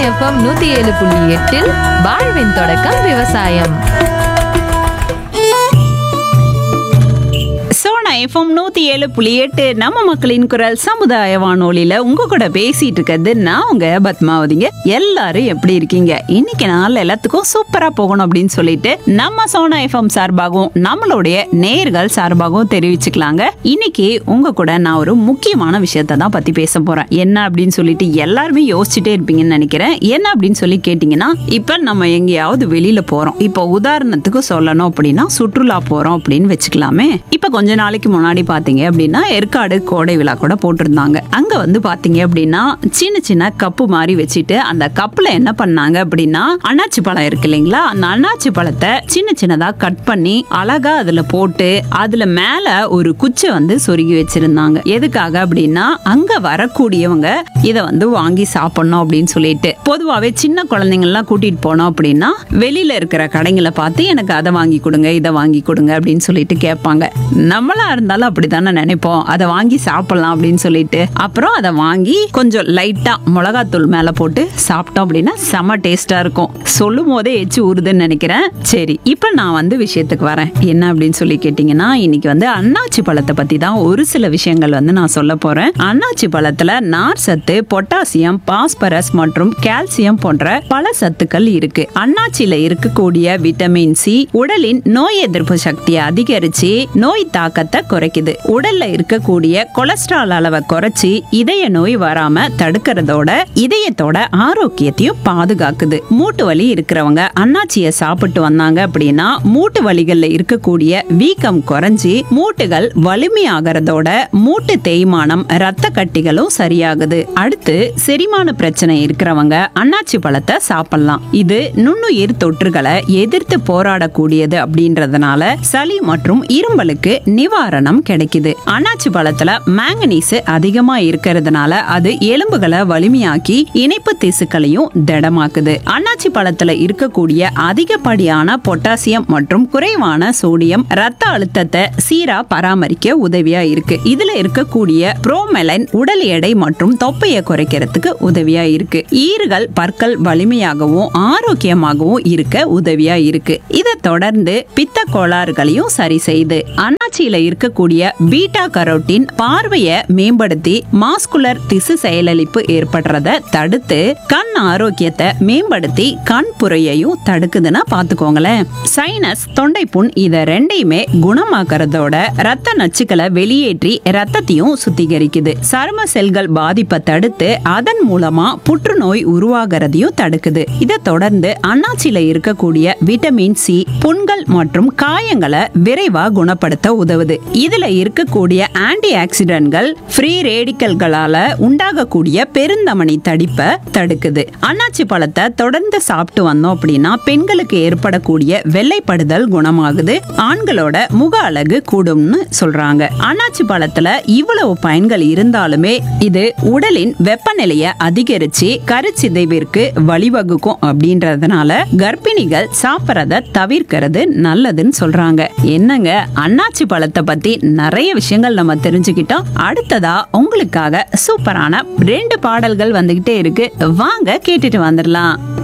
FM நூத்தி ஏழு புள்ளி எட்டில் வாழ்வின் தொடக்கம் விவசாயம் சோனா எஃப்எம் நூத்தி ஏழு புள்ளி எட்டு நம்ம மக்களின் குரல் சமுதாய வானொலியில உங்க கூட பேசிட்டு இருக்கிறது நான் உங்க பத்மாவதிங்க எல்லாரும் எப்படி இருக்கீங்க இன்னைக்கு நாள் எல்லாத்துக்கும் சூப்பரா போகணும் அப்படின்னு சொல்லிட்டு நம்ம சோனா எஃப்எம் சார்பாகவும் நம்மளுடைய நேர்கள் சார்பாகவும் தெரிவிச்சுக்கலாங்க இன்னைக்கு உங்க கூட நான் ஒரு முக்கியமான விஷயத்தை தான் பத்தி பேச போறேன் என்ன அப்படின்னு சொல்லிட்டு எல்லாருமே யோசிச்சுட்டே இருப்பீங்கன்னு நினைக்கிறேன் என்ன அப்படின்னு சொல்லி கேட்டீங்கன்னா இப்ப நம்ம எங்கேயாவது வெளியில போறோம் இப்போ உதாரணத்துக்கு சொல்லணும் அப்படின்னா சுற்றுலா போறோம் அப்படின்னு வச்சுக்கலாமே இப்ப கொஞ்ச நாளைக்கு முன்னாடி பாத்தீங்க அப்படின்னா ஏற்காடு கோடை விழா கூட போட்டிருந்தாங்க அங்க வந்து பாத்தீங்க அப்படின்னா சின்ன சின்ன கப்பு மாதிரி வச்சுட்டு அந்த கப்புல என்ன பண்ணாங்க அப்படின்னா அண்ணாச்சி பழம் இருக்கு இல்லைங்களா அந்த அண்ணாச்சி பழத்தை சின்ன சின்னதா கட் பண்ணி அழகா அதுல போட்டு அதுல மேல ஒரு குச்சை வந்து சொருகி வச்சிருந்தாங்க எதுக்காக அப்படின்னா அங்க வரக்கூடியவங்க இத வந்து வாங்கி சாப்பிடணும் அப்படின்னு சொல்லிட்டு பொதுவாவே சின்ன குழந்தைங்க எல்லாம் கூட்டிட்டு போனோம் அப்படின்னா வெளியில இருக்கிற கடைங்களை பார்த்து எனக்கு அதை வாங்கி கொடுங்க இதை வாங்கி கொடுங்க அப்படின்னு சொல்லிட்டு கேட்பாங்க நம்மளா இருந்தாலும் அப்படித்தானே நினைப்போம் அதை வாங்கி சாப்பிடலாம் அப்படின்னு சொல்லிட்டு அப்புறம் அதை வாங்கி கொஞ்சம் லைட்டா மிளகாத்தூள் மேல போட்டு சாப்பிட்டோம் அப்படின்னா செம டேஸ்டா இருக்கும் சொல்லும் போதே எச்சு ஊறுதுன்னு நினைக்கிறேன் சரி இப்போ நான் வந்து விஷயத்துக்கு வரேன் என்ன அப்படின்னு சொல்லி கேட்டிங்கன்னா இன்னைக்கு வந்து அன்னாச்சி பழத்தை பத்தி தான் ஒரு சில விஷயங்கள் வந்து நான் சொல்ல போறேன் அன்னாச்சி பழத்துல நார் சத்து பொட்டாசியம் பாஸ்பரஸ் மற்றும் கால்சியம் போன்ற பல சத்துக்கள் இருக்கு அன்னாச்சியில இருக்கக்கூடிய விட்டமின் சி உடலின் நோய் எதிர்ப்பு சக்தியை அதிகரிச்சு நோய் தாக்கத்தை குறைக்குது உடல்ல இருக்கக்கூடிய கொலஸ்ட்ரால் அளவை குறைச்சி இதய நோய் வராம தடுக்கிறதோட இதயத்தோட ஆரோக்கியத்தையும் பாதுகாக்குது மூட்டு வலி இருக்கிறவங்க அன்னாச்சியை சாப்பிட்டு வந்தாங்க அப்படின்னா மூட்டு வலிகள்ல இருக்கக்கூடிய வீக்கம் குறைஞ்சி மூட்டுகள் வலிமையாகிறதோட மூட்டு தேய்மானம் ரத்த கட்டிகளும் சரியாகுது அடுத்து செரிமான பிரச்சனை இருக்கிறவங்க அன்னாச்சி பழத்தை சாப்பிடலாம் இது நுண்ணுயிர் தொற்றுகளை எதிர்த்து போராடக்கூடியது அப்படின்றதுனால சளி மற்றும் இரும்பலுக்கு நிவாரணம் கிடைக்குது அன்னாச்சி பழத்துல மேங்கனீஸ் அதிகமா இருக்கிறதுனால அது எலும்புகளை வலிமையாக்கி இணைப்பு திசுக்களையும் திடமாக்குது அன்னாச்சி பழத்துல இருக்கக்கூடிய அதிகப்படியான பொட்டாசியம் மற்றும் குறைவான சோடியம் ரத்த அழுத்தத்தை சீரா பராமரிக்க உதவியா இருக்கு இதுல இருக்கக்கூடிய புரோமெலைன் உடல் எடை மற்றும் தொப்பையை குறைக்கிறதுக்கு உதவியா இருக்கு ஈறுகள் பற்கள் வலிமையாகவும் ஆரோக்கியமாகவும் இருக்க உதவியா இருக்கு இதை தொடர்ந்து பித்த கோளாறுகளையும் சரி செய்து அன்னாச்சியில இருக்கக்கூடிய பீட்டா கரோட்டின் பார்வையை மேம்படுத்தி மாஸ்குலர் திசு செயலளிப்பு ஏற்படுறத தடுத்து கண் ஆரோக்கியத்தை மேம்படுத்தி கண் புரையையும் தடுக்குதுன்னா பாத்துக்கோங்களேன் சைனஸ் தொண்டை புண் இத ரெண்டையுமே குணமாக்கறதோட ரத்த நச்சுக்களை வெளியேற்றி ரத்தத்தையும் சுத்திகரிக்குது சரும செல்கள் பாதிப்பை தடுத்து அதன் மூலமா புற்றுநோய் உருவாகிறதையும் தடுக்குது இதை தொடர்ந்து அன்னாச்சியில இருக்கக்கூடிய விட்டமின் சி புண்கள் மற்றும் காயங்களை விரைவா குணப்படுத்த உதவுது இதுல இருக்கக்கூடிய ஆன்டி ஆக்சிடென்ட்கள் ஃப்ரீ ரேடிக்கல்களால உண்டாகக்கூடிய பெருந்தமனி தடிப்பை தடுக்குது அன்னாச்சி பழத்தை தொடர்ந்து சாப்பிட்டு வந்தோம் அப்படின்னா பெண்களுக்கு ஏற்படக்கூடிய வெள்ளைப்படுதல் குணமாகுது ஆண்களோட முக அழகு கூடும்னு சொல்றாங்க அன்னாச்சி பழத்துல இவ்வளவு பயன்கள் இருந்தாலுமே இது உடலின் வெப்பநிலையை அதிகரிச்சு கருச்சிதைவிற்கு வழிவகுக்கும் அப்படின்றதுனால கர்ப்பிணிகள் சாப்பிடறத தவிர்க்கிறது நல்லதுன்னு சொல்றாங்க என்னங்க அன்னாச்சி பழத்தை பத்தி நிறைய விஷயங்கள் நம்ம தெரிஞ்சுக்கிட்டோம் அடுத்ததா உங்களுக்காக சூப்பரான ரெண்டு பாடல்கள் வந்துகிட்டே இருக்கு வாங்க கேட்டுட்டு வந்துடலாம்